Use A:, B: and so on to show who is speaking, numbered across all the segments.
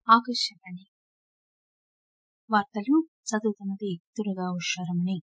A: ఆకాశవాణి వార్తలు చదువుతున్నది దుర్గా ఉషారమణి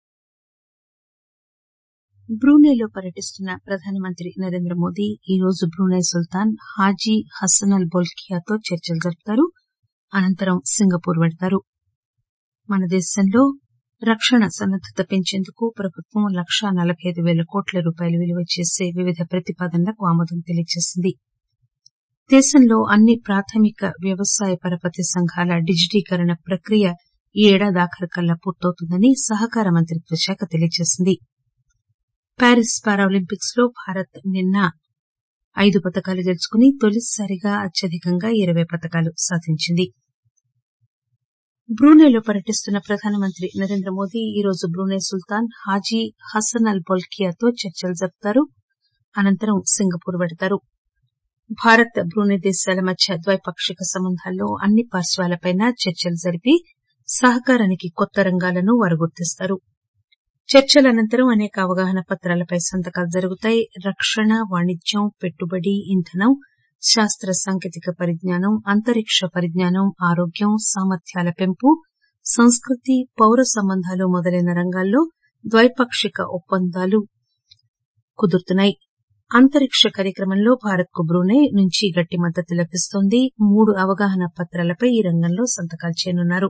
A: బ్రూనెలో పర్యటిస్తున్న ప్రధానమంత్రి నరేంద్ర మోదీ ఈరోజు బ్రూనె సుల్తాన్ హాజీ హసన్ అల్ బొల్కియాతో చర్చలు జరుపుతారు అనంతరం సింగపూర్ పెడతారు మన దేశంలో రక్షణ సన్నద్దత పెంచేందుకు ప్రభుత్వం లక్షా నలబై అయిదు పేల కోట్ల రూపాయలు విలువ చేసే వివిధ ప్రతిపాదనలకు ఆమోదం తెలియజేసింది దేశంలో అన్ని ప్రాథమిక వ్యవసాయ పరపతి సంఘాల డిజిటీకరణ ప్రక్రియ ఈ ఏడాది ఆఖరుకల్లా పూర్తవుతుందని సహకార మంత్రిత్వ శాఖ తెలియజేసింది ప్యారిస్ పారాలింపిక్స్ లో భారత్ నిన్న ఐదు పతకాలు గెలుచుకుని తొలిసారిగా అత్యధికంగా ఇరవై పతకాలు సాధించింది బ్రూనెలో పర్యటిస్తున్న ప్రధానమంత్రి నరేంద్ర మోదీ ఈరోజు బ్రూనె సుల్తాన్ హాజీ హసన్ అల్ బొల్కియాతో చర్చలు జరుపుతారు అనంతరం సింగపూర్ పెడతారు భారత్ బ్రూనె దేశాల మధ్య ద్వైపాక్షిక సంబంధాల్లో అన్ని పార్శ్వాలపై చర్చలు జరిపి సహకారానికి కొత్త రంగాలను వారు గుర్తిస్తారు చర్చల అనంతరం అనేక అవగాహన పత్రాలపై సంతకాలు జరుగుతాయి రక్షణ వాణిజ్యం పెట్టుబడి ఇంధనం శాస్త్ర సాంకేతిక పరిజ్ఞానం అంతరిక్ష పరిజ్ఞానం ఆరోగ్యం సామర్థ్యాల పెంపు సంస్కృతి పౌర సంబంధాలు మొదలైన రంగాల్లో ద్వైపాక్షిక ఒప్పందాలు కుదురుతున్నాయి అంతరిక్ష కార్యక్రమంలో భారత్ కు బ్రూనె నుంచి గట్టి మద్దతు లభిస్తోంది మూడు అవగాహన పత్రాలపై ఈ రంగంలో సంతకాలు చేయనున్నారు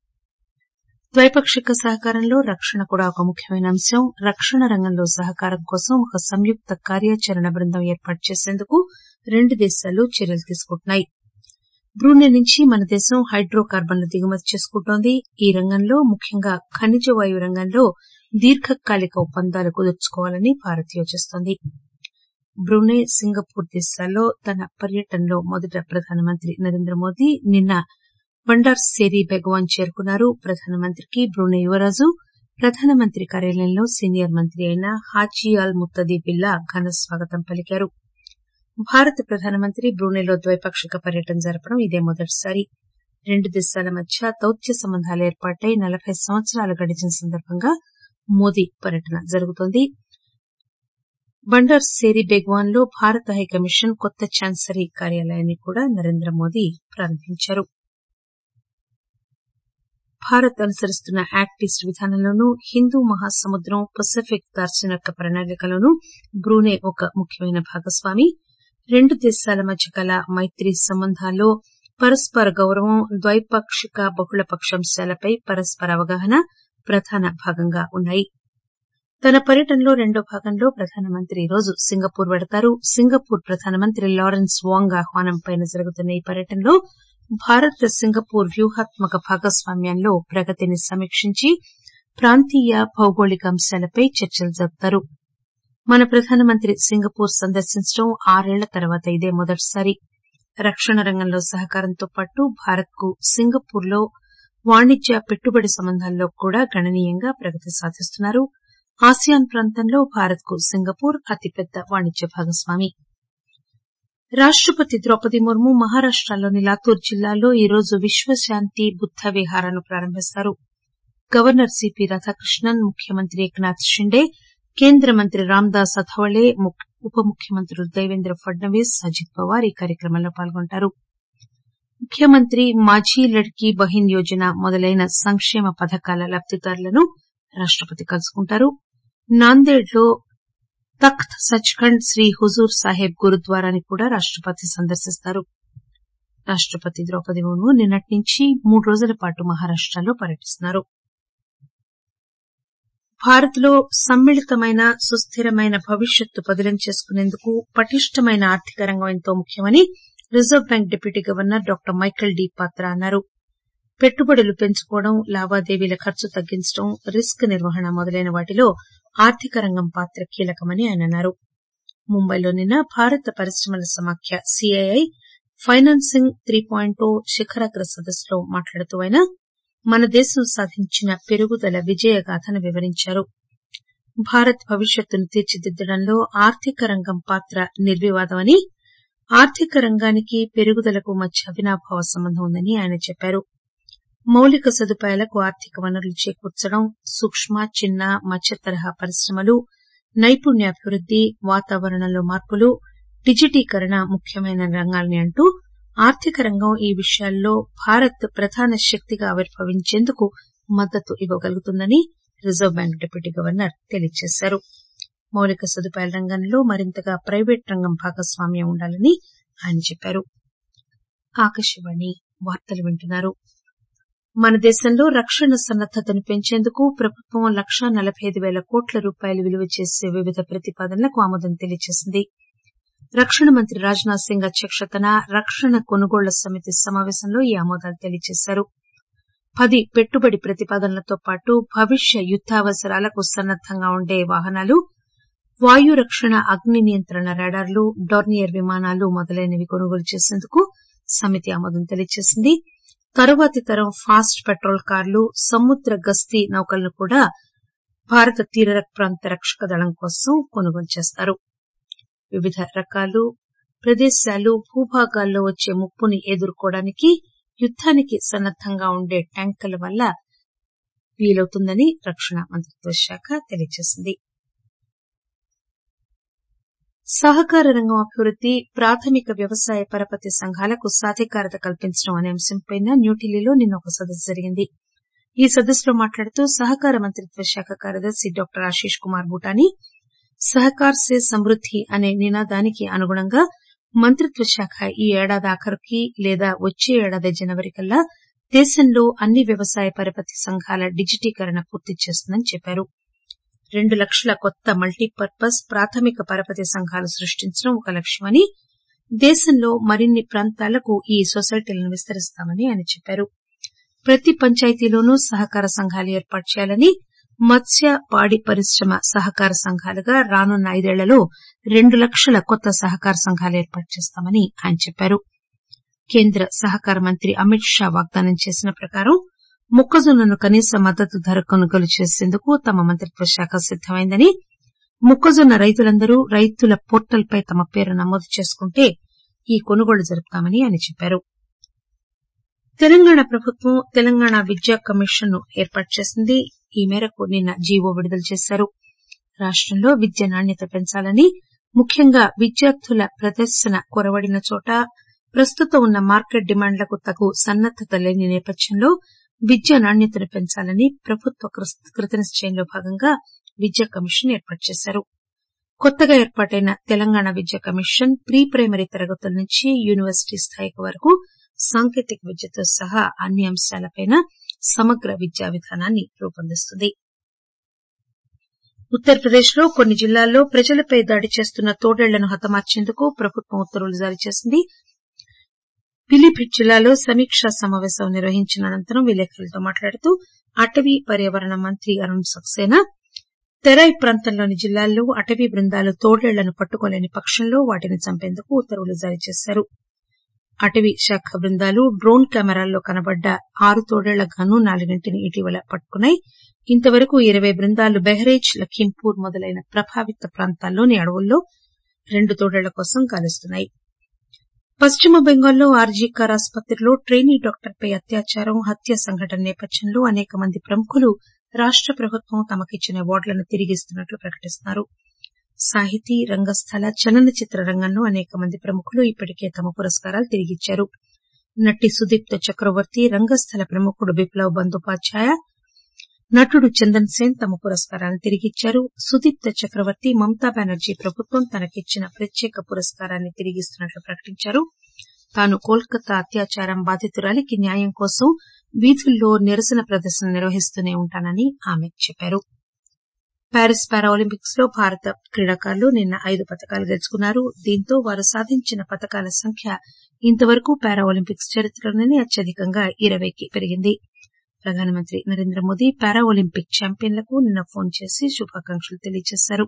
A: ద్వైపాక్షిక సహకారంలో రక్షణ కూడా ఒక ముఖ్యమైన అంశం రక్షణ రంగంలో సహకారం కోసం ఒక సంయుక్త కార్యాచరణ బృందం ఏర్పాటు చేసేందుకు రెండు దేశాలు చర్యలు తీసుకుంటున్నాయి బ్రూనె నుంచి మన దేశం హైడ్రో కార్బన్లు దిగుమతి చేసుకుంటోంది ఈ రంగంలో ముఖ్యంగా ఖనిజ వాయువు రంగంలో దీర్ఘకాలిక ఒప్పందాలు కుదుర్చుకోవాలని భారత్ యోచిస్తోంది బ్రూనె సింగపూర్ దేశాల్లో తన పర్యటనలో మొదట ప్రధానమంత్రి నరేంద్ర మోదీ నిన్న బండార్ సేరి బెగవాన్ చేరుకున్నారు ప్రధానమంత్రికి బ్రూనె యువరాజు ప్రధానమంత్రి కార్యాలయంలో సీనియర్ మంత్రి అయిన హాజీ అల్ ముత్తదీ బిల్లా ఘన స్వాగతం పలికారు భారత ప్రధానమంత్రి బ్రూనెలో ద్వైపాక్షిక పర్యటన జరపడం ఇదే మొదటిసారి రెండు దేశాల మధ్య దౌత్య సంబంధాలు ఏర్పాటై నలబై సంవత్సరాలు గడిచిన సందర్భంగా మోదీ పర్యటన జరుగుతోంది బండార్ సేరి బెగ్వాన్ లో భారత హైకమిషన్ కొత్త ఛాన్సరీ కార్యాలయాన్ని కూడా నరేంద్ర మోదీ ప్రారంభించారు భారత్ అనుసరిస్తున్న యాక్ట్ ఈస్ట్ విధానంలోనూ హిందూ మహాసముద్రం పసిఫిక్ దార్శనిక ప్రణాళికలోనూ బ్రూనె ఒక ముఖ్యమైన భాగస్వామి రెండు దేశాల మధ్య గల మైత్రి సంబంధాల్లో పరస్పర గౌరవం ద్వైపాక్షిక బహుళపక్ష అంశాలపై పరస్పర అవగాహన ప్రధాన భాగంగా ఉన్నాయి తన పర్యటనలో రెండో భాగంలో ప్రధానమంత్రి ఈరోజు సింగపూర్ పెడతారు సింగపూర్ ప్రధానమంత్రి లారెన్స్ వాంగ్ ఆహ్వానంపై జరుగుతున్న ఈ పర్యటనలో భారత్ సింగపూర్ వ్యూహాత్మక భాగస్వామ్యంలో ప్రగతిని సమీక్షించి ప్రాంతీయ భౌగోళిక అంశాలపై చర్చలు జరుపుతారు మన ప్రధానమంత్రి సింగపూర్ సందర్శించడం ఆరేళ్ల తర్వాత ఇదే మొదటిసారి రక్షణ రంగంలో సహకారంతో పాటు భారత్ కు సింగపూర్ లో వాణిజ్య పెట్టుబడి సంబంధాల్లో కూడా గణనీయంగా ప్రగతి సాధిస్తున్నారు ఆసియాన్ ప్రాంతంలో భారత్ కు సింగపూర్ అతిపెద్ద వాణిజ్య భాగస్వామి రాష్టపతి ద్రౌపది ముర్ము మహారాష్టలోని లాతూర్ జిల్లాలో ఈరోజు విశ్వశాంతి బుద్ద విహారాన్ని ప్రారంభిస్తారు గవర్నర్ సిపి రాధాకృష్ణన్ ముఖ్యమంత్రి ఏక్నాథ్ షిండే కేంద్ర మంత్రి రామ్దాస్ అథవాలే ఉప ముఖ్యమంత్రులు దేవేంద్ర ఫడ్నవీస్ అజిత్ పవార్ ఈ కార్యక్రమంలో పాల్గొంటారు ముఖ్యమంత్రి మాఝీ లడ్కీ బహిన్ యోజన మొదలైన సంక్షేమ పథకాల లబ్దిదారులను రాష్టపతి కలుసుకుంటారు నాందేడ్ లో తఖ్త్ సచ్ఖండ్ శ్రీ హుజూర్ సాహెబ్ గురుద్వారాని కూడా రాష్టపతి సందర్శిస్తారు రాష్టపతి ద్రౌపది ముర్ము నిన్నటి నుంచి మూడు రోజుల పాటు మహారాష్టలో పర్యటిస్తున్నారు భారత్ లో సమ్మిళితమైన సుస్థిరమైన భవిష్యత్తు పదిలం చేసుకునేందుకు పటిష్టమైన ఆర్థిక రంగం ఎంతో ముఖ్యమని reserve bank deputy governor doctor Michael D Patra అన్నారు పెట్టుబడులు పెంచుకోవడం లావాదేవీల ఖర్చు తగ్గించడం రిస్క్ నిర్వహణ మొదలైన వాటిలో ఆర్థిక రంగం పాత్ర కీలకమని ఆయన అన్నారు ముంబైలో నిన్న భారత పరిశ్రమల సమాఖ్య సిఐఐ ఫైనాన్సింగ్ త్రీ పాయింట్ శిఖరాగ్ర సదస్సులో మాట్లాడుతూ ఆయన మన దేశం సాధించిన పెరుగుదల విజయగాథను వివరించారు భారత్ భవిష్యత్తును తీర్చిదిద్దడంలో ఆర్థిక రంగం పాత్ర నిర్వివాదమని ఆర్థిక రంగానికి పెరుగుదలకు మధ్య అవినాభావ సంబంధం ఉందని ఆయన చెప్పారు మౌలిక సదుపాయాలకు ఆర్థిక వనరులు చేకూర్చడం సూక్ష్మ చిన్న మధ్య తరహా పరిశ్రమలు నైపుణ్యాభివృద్ది వాతావరణంలో మార్పులు డిజిటీకరణ ముఖ్యమైన రంగాలని అంటూ ఆర్థిక రంగం ఈ విషయాల్లో భారత్ ప్రధాన శక్తిగా ఆవిర్భవించేందుకు మద్దతు ఇవ్వగలుగుతుందని రిజర్వు బ్యాంక్ డిప్యూటీ గవర్నర్ తెలియజేశారు మౌలిక సదుపాయాల రంగంలో మరింతగా ప్రైవేట్ రంగం భాగస్వామ్యం ఉండాలని ఆయన చెప్పారు ఆకాశవాణి వార్తలు వింటున్నారు మన దేశంలో రక్షణ సన్నద్దతను పెంచేందుకు ప్రభుత్వం లక్షా నలబై ఐదు పేల కోట్ల రూపాయలు విలువ చేసే వివిధ ప్రతిపాదనలకు ఆమోదం తెలియజేసింది రక్షణ మంత్రి రాజ్నాథ్ సింగ్ అధ్యక్షతన రక్షణ కొనుగోళ్ల సమితి సమావేశంలో ఈ ఆమోదాలు తెలియజేశారు పది పెట్టుబడి ప్రతిపాదనలతో పాటు భవిష్య యుద్దావసరాలకు సన్నద్దంగా ఉండే వాహనాలు వాయు రక్షణ అగ్ని నియంత్రణ రాడార్లు డోర్నియర్ విమానాలు మొదలైనవి కొనుగోలు చేసేందుకు సమితి ఆమోదం తెలియజేసింది తరువాతి తరం ఫాస్ట్ పెట్రోల్ కార్లు సముద్ర గస్తీ నౌకలను కూడా భారత తీర ప్రాంత రక్షక దళం కోసం కొనుగోలు చేస్తారు వివిధ రకాలు ప్రదేశాలు భూభాగాల్లో వచ్చే ముప్పుని ఎదుర్కోవడానికి యుద్దానికి సన్నద్దంగా ఉండే ట్యాంకర్ల వల్ల వీలవుతుందని రక్షణ మంత్రిత్వ శాఖ తెలియజేసింది సహకార రంగం అభివృద్ది ప్రాథమిక వ్యవసాయ పరపతి సంఘాలకు సాధికారత కల్పించడం అనే అంశంపై న్యూఢిల్లీలో నిన్న ఒక సదస్సు జరిగింది ఈ సదస్సులో మాట్లాడుతూ సహకార మంత్రిత్వ శాఖ కార్యదర్శి డాక్టర్ ఆశీష్ కుమార్ బూటాని సహకార్ సే సమృద్ది అనే నినాదానికి అనుగుణంగా మంత్రిత్వ శాఖ ఈ ఏడాది ఆఖరుకి లేదా వచ్చే ఏడాది జనవరి కల్లా దేశంలో అన్ని వ్యవసాయ పరపతి సంఘాల డిజిటీకరణ పూర్తి చేస్తుందని చెప్పారు రెండు లక్షల కొత్త మల్టీపర్పస్ ప్రాథమిక పరపతి సంఘాలు సృష్టించడం ఒక లక్ష్యమని దేశంలో మరిన్ని ప్రాంతాలకు ఈ సొసైటీలను విస్తరిస్తామని ఆయన చెప్పారు ప్రతి పంచాయతీలోనూ సహకార సంఘాలు ఏర్పాటు చేయాలని మత్స్య పాడి పరిశ్రమ సహకార సంఘాలుగా రానున్న ఐదేళ్లలో రెండు లక్షల కొత్త సహకార సంఘాలు ఏర్పాటు చేస్తామని ఆయన చెప్పారు కేంద్ర సహకార మంత్రి అమిత్ షా వాగ్దానం చేసిన ప్రకారం మొక్కజొన్నను కనీస మద్దతు ధర కొనుగోలు చేసేందుకు తమ మంత్రిత్వ శాఖ సిద్దమైందని మొక్కజొన్న రైతులందరూ రైతుల పోర్టల్ పై తమ పేరు నమోదు చేసుకుంటే ఈ కొనుగోలు జరుపుతామని ఆయన చెప్పారు తెలంగాణ ప్రభుత్వం తెలంగాణ విద్యా కమిషన్ ను ఏర్పాటు చేసింది ఈ మేరకు నిన్న జీవో విడుదల చేశారు రాష్టంలో విద్య నాణ్యత పెంచాలని ముఖ్యంగా విద్యార్థుల ప్రదర్శన కొరవడిన చోట ప్రస్తుతం ఉన్న మార్కెట్ డిమాండ్లకు తగు సన్నద్దత లేని నేపథ్యంలో విద్యా నాణ్యతను పెంచాలని ప్రభుత్వ కృతనిశ్చయంలో భాగంగా విద్యా కమిషన్ ఏర్పాటు చేశారు కొత్తగా ఏర్పాటైన తెలంగాణ విద్యా కమిషన్ ప్రీ ప్రైమరీ తరగతుల నుంచి యూనివర్సిటీ స్థాయికి వరకు సాంకేతిక విద్యతో సహా అన్ని అంశాలపై సమగ్ర విద్యా విధానాన్ని రూపొందిస్తుంది ఉత్తరప్రదేశ్ లో కొన్ని జిల్లాల్లో ప్రజలపై దాడి చేస్తున్న తోడేళ్లను హతమార్చేందుకు ప్రభుత్వం ఉత్తర్వులు జారీ చేసింది పిలీభిట్ జిల్లాలో సమీక్షా సమావేశం నిర్వహించిన అనంతరం విలేకరులతో మాట్లాడుతూ అటవీ పర్యావరణ మంత్రి అరుణ్ సక్సేనా తెరాయి ప్రాంతంలోని జిల్లాల్లో అటవీ బృందాలు తోడేళ్లను పట్టుకోలేని పక్షంలో వాటిని చంపేందుకు ఉత్తర్వులు జారీ చేశారు అటవీ శాఖ బృందాలు డ్రోన్ కెమెరాల్లో కనబడ్డ ఆరు తోడేళ్ల గాను నాలుగింటిని ఇటీవల పట్టుకున్నాయి ఇంతవరకు ఇరవై బృందాలు బెహ్రేజ్ లఖీంపూర్ మొదలైన ప్రభావిత ప్రాంతాల్లోని అడవుల్లో రెండు తోడేళ్ల కోసం గాలిస్తున్నాయి పశ్చిమ బెంగాల్లో ఆర్జీకర్ ఆసుపత్రిలో ట్రైనీ డాక్టర్పై అత్యాచారం హత్య సంఘటన నేపథ్యంలో అనేక మంది ప్రముఖులు రాష్ట ప్రభుత్వం తమకిచ్చిన అవార్డులను తిరిగిస్తున్నట్లు ప్రకటిస్తున్నారు సాహితీ రంగస్థల చలనచిత్ర రంగంలో అనేక మంది ప్రముఖులు ఇప్పటికే తమ పురస్కారాలు తిరిగిచ్చారు నటి సుదీప్త చక్రవర్తి రంగస్థల ప్రముఖుడు బిప్లవ్ బందోపాధ్యాయ నటుడు చందన్ సేన్ తమ పురస్కారాలను తిరిగిచ్చారు సుదీప్త చక్రవర్తి మమతా బెనర్జీ ప్రభుత్వం తనకిచ్చిన ప్రత్యేక పురస్కారాన్ని తిరిగిస్తున్నట్లు ప్రకటించారు తాను కోల్కతా అత్యాచారం బాధితురాలికి న్యాయం కోసం వీధుల్లో నిరసన ప్రదర్శన నిర్వహిస్తూనే ఉంటానని ఆమె చెప్పారు ప్యారిస్ పారాలింపిక్స్ లో భారత క్రీడాకారులు నిన్న ఐదు పతకాలు గెలుచుకున్నారు దీంతో వారు సాధించిన పతకాల సంఖ్య ఇంతవరకు పారాలింపిక్స్ చరిత్రలోనే అత్యధికంగా ఇరవైకి పెరిగింది ప్రధానమంత్రి నరేంద్ర మోదీ పారాలింపిక్ ఛాంపియన్లకు నిన్న ఫోన్ చేసి శుభాకాంక్షలు తెలియజేశారు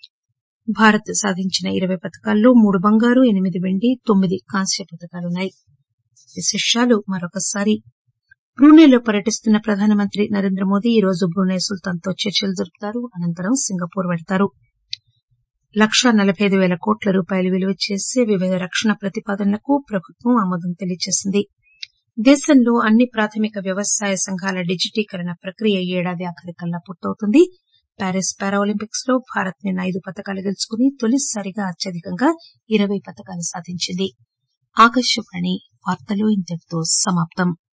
A: భారత్ సాధించిన ఇరవై పతకాల్లో మూడు బంగారు ఎనిమిది వెండి తొమ్మిది కాంస్య పతకాలున్నాయి విశేషాలు మరొకసారి బ్రూనెలో పర్యటిస్తున్న ప్రధానమంత్రి నరేంద్ర మోదీ ఈ రోజు బ్రూనై సుల్తాన్ తో చర్చలు జరుపుతారు అనంతరం సింగపూర్ వెళతారు లక్షా నలబై ఐదు పేల కోట్ల రూపాయలు విలువ చేసే వివిధ రక్షణ ప్రతిపాదనలకు ప్రభుత్వం ఆమోదం తెలియజేసింది దేశంలో అన్ని ప్రాథమిక వ్యవసాయ సంఘాల డిజిటీకరణ ప్రక్రియ ఈ ఏడాది ఆఖరికల్లా పూర్తవుతుంది ప్యారిస్ పారాలింపిక్స్ లో భారత్ నిన్న ఐదు పతకాలు గెలుచుకుని తొలిసారిగా అత్యధికంగా ఇరవై పతకాలు సాధించింది ఆకాశవాణి వార్తలు ఇంతటితో సమాప్తం